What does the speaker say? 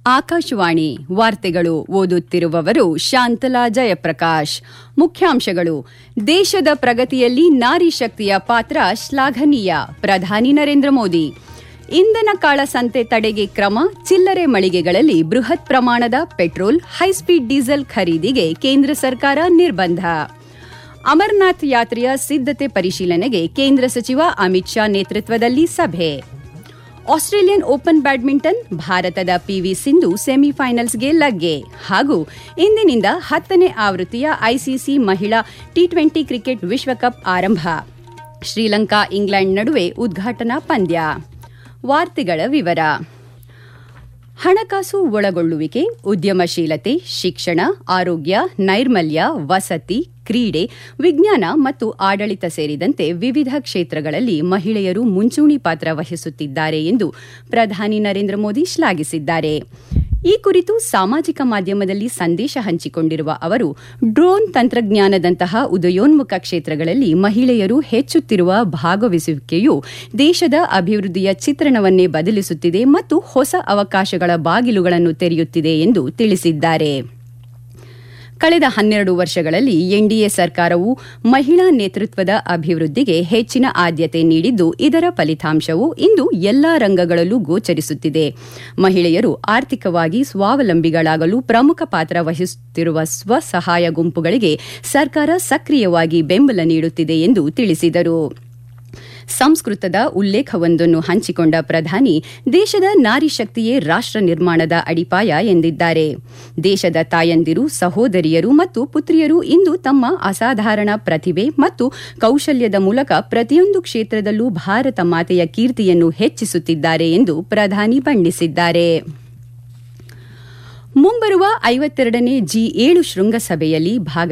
ಆಕಾಶವಾಣಿ ವಾರ್ತೆಗಳು ಓದುತ್ತಿರುವವರು ಶಾಂತಲಾ ಜಯಪ್ರಕಾಶ್ ಮುಖ್ಯಾಂಶಗಳು ದೇಶದ ಪ್ರಗತಿಯಲ್ಲಿ ನಾರಿ ಶಕ್ತಿಯ ಪಾತ್ರ ಶ್ಲಾಘನೀಯ ಪ್ರಧಾನಿ ನರೇಂದ್ರ ಮೋದಿ ಇಂಧನ ಕಾಳಸಂತೆ ತಡೆಗೆ ಕ್ರಮ ಚಿಲ್ಲರೆ ಮಳಿಗೆಗಳಲ್ಲಿ ಬೃಹತ್ ಪ್ರಮಾಣದ ಪೆಟ್ರೋಲ್ ಹೈಸ್ಪೀಡ್ ಡೀಸೆಲ್ ಖರೀದಿಗೆ ಕೇಂದ್ರ ಸರ್ಕಾರ ನಿರ್ಬಂಧ ಅಮರನಾಥ್ ಯಾತ್ರೆಯ ಸಿದ್ಧತೆ ಪರಿಶೀಲನೆಗೆ ಕೇಂದ್ರ ಸಚಿವ ಅಮಿತ್ ಶಾ ನೇತೃತ್ವದಲ್ಲಿ ಸಭೆ ಆಸ್ಟ್ರೇಲಿಯನ್ ಓಪನ್ ಬ್ಯಾಡ್ಮಿಂಟನ್ ಭಾರತದ ಪಿವಿ ಸಿಂಧು ಸೆಮಿಫೈನಲ್ಸ್ಗೆ ಲಗ್ಗೆ ಹಾಗೂ ಇಂದಿನಿಂದ ಹತ್ತನೇ ಆವೃತ್ತಿಯ ಐಸಿಸಿ ಮಹಿಳಾ ಟಿ ಟ್ವೆಂಟಿ ಕ್ರಿಕೆಟ್ ವಿಶ್ವಕಪ್ ಆರಂಭ ಶ್ರೀಲಂಕಾ ಇಂಗ್ಲೆಂಡ್ ನಡುವೆ ಉದ್ಘಾಟನಾ ಪಂದ್ಯ ವಾರ್ತೆಗಳ ವಿವರ ಹಣಕಾಸು ಒಳಗೊಳ್ಳುವಿಕೆ ಉದ್ಯಮಶೀಲತೆ ಶಿಕ್ಷಣ ಆರೋಗ್ಯ ನೈರ್ಮಲ್ಯ ವಸತಿ ಕ್ರೀಡೆ ವಿಜ್ಞಾನ ಮತ್ತು ಆಡಳಿತ ಸೇರಿದಂತೆ ವಿವಿಧ ಕ್ಷೇತ್ರಗಳಲ್ಲಿ ಮಹಿಳೆಯರು ಮುಂಚೂಣಿ ಪಾತ್ರ ವಹಿಸುತ್ತಿದ್ದಾರೆ ಎಂದು ಪ್ರಧಾನಿ ನರೇಂದ್ರ ಮೋದಿ ಶ್ಲಾಘಿಸಿದ್ದಾರೆ ಈ ಕುರಿತು ಸಾಮಾಜಿಕ ಮಾಧ್ಯಮದಲ್ಲಿ ಸಂದೇಶ ಹಂಚಿಕೊಂಡಿರುವ ಅವರು ಡ್ರೋನ್ ತಂತ್ರಜ್ಞಾನದಂತಹ ಉದಯೋನ್ಮುಖ ಕ್ಷೇತ್ರಗಳಲ್ಲಿ ಮಹಿಳೆಯರು ಹೆಚ್ಚುತ್ತಿರುವ ಭಾಗವಹಿಸುವಿಕೆಯು ದೇಶದ ಅಭಿವೃದ್ಧಿಯ ಚಿತ್ರಣವನ್ನೇ ಬದಲಿಸುತ್ತಿದೆ ಮತ್ತು ಹೊಸ ಅವಕಾಶಗಳ ಬಾಗಿಲುಗಳನ್ನು ತೆರೆಯುತ್ತಿದೆ ಎಂದು ತಿಳಿಸಿದ್ದಾರೆ ಕಳೆದ ಹನ್ನೆರಡು ವರ್ಷಗಳಲ್ಲಿ ಎನ್ಡಿಎ ಸರ್ಕಾರವು ಮಹಿಳಾ ನೇತೃತ್ವದ ಅಭಿವೃದ್ಧಿಗೆ ಹೆಚ್ಚಿನ ಆದ್ಯತೆ ನೀಡಿದ್ದು ಇದರ ಫಲಿತಾಂಶವು ಇಂದು ಎಲ್ಲಾ ರಂಗಗಳಲ್ಲೂ ಗೋಚರಿಸುತ್ತಿದೆ ಮಹಿಳೆಯರು ಆರ್ಥಿಕವಾಗಿ ಸ್ವಾವಲಂಬಿಗಳಾಗಲು ಪ್ರಮುಖ ಪಾತ್ರ ವಹಿಸುತ್ತಿರುವ ಸ್ವಸಹಾಯ ಗುಂಪುಗಳಿಗೆ ಸರ್ಕಾರ ಸಕ್ರಿಯವಾಗಿ ಬೆಂಬಲ ನೀಡುತ್ತಿದೆ ಎಂದು ತಿಳಿಸಿದರು ಸಂಸ್ಕೃತದ ಉಲ್ಲೇಖವೊಂದನ್ನು ಹಂಚಿಕೊಂಡ ಪ್ರಧಾನಿ ದೇಶದ ನಾರಿ ಶಕ್ತಿಯೇ ರಾಷ್ಟ್ರ ನಿರ್ಮಾಣದ ಅಡಿಪಾಯ ಎಂದಿದ್ದಾರೆ ದೇಶದ ತಾಯಂದಿರು ಸಹೋದರಿಯರು ಮತ್ತು ಪುತ್ರಿಯರು ಇಂದು ತಮ್ಮ ಅಸಾಧಾರಣ ಪ್ರತಿಭೆ ಮತ್ತು ಕೌಶಲ್ಯದ ಮೂಲಕ ಪ್ರತಿಯೊಂದು ಕ್ಷೇತ್ರದಲ್ಲೂ ಭಾರತ ಮಾತೆಯ ಕೀರ್ತಿಯನ್ನು ಹೆಚ್ಚಿಸುತ್ತಿದ್ದಾರೆ ಎಂದು ಪ್ರಧಾನಿ ಬಣ್ಣಿಸಿದ್ದಾರೆ ಮುಂಬರುವ ಐವತ್ತೆರಡನೇ ಜಿ ಏಳು ಶೃಂಗಸಭೆಯಲ್ಲಿ ಭಾಗ